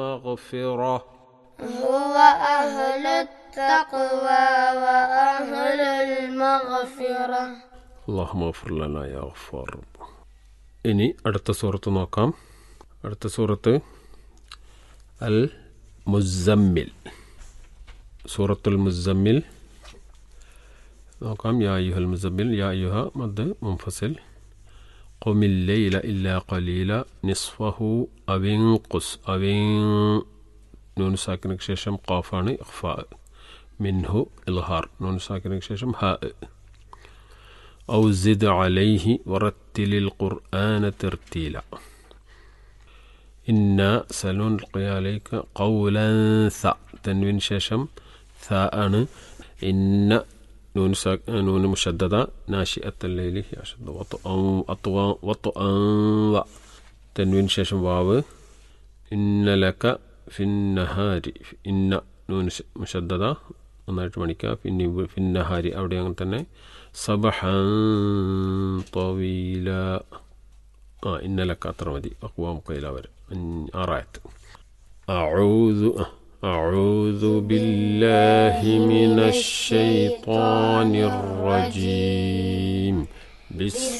مغفرة هو أهل التقوى وأهل المغفرة اللهم اغفر لنا يا غفار ഇനി അടുത്ത സൂറത്ത് നോക്കാം അടുത്ത സൂറത്ത് അൽ മുസമ്മിൽ സൂറത്തുൽ മുസമ്മിൽ നോക്കാം യാ യുഹൽ മുസമ്മിൽ യാ യുഹ മദ് മുംഫസിൽ قم الليل إلا قليلا نصفه أو انقص أو ان- നൂൻ സാക്കിനക്ക് ശേഷം ഖാഫാണ് ഇഖ്ഫാ മിൻഹു ഇൽഹാർ നൂൻ സാക്കിനക്ക് ശേഷം ഹാ أو زد عليه ورتل القرآن ترتيلا إنا سنلقي عليك قولا ثا تنوين ششم ثاء إن نون ساك نون مشددة ناشئة الليل يشد وطئا أطوى وطئا و تنوين ششم واو إن لك في النهار إن نون ش- مشددة നന്നായിട്ട് പഠിക്കുക പിന്നെ ഇവ- ഫിന്നഹാരി അവിടെ അങ്ങനെ തന്നെ സബഹൻ طويല ആ ഇന്നലക്ക അത്ര മതി അക്വാം കൈല വരെ അഞ്ച്- ആറായത്ത് أعوذ أعوذ بالله من الشيطان الرجيم بسم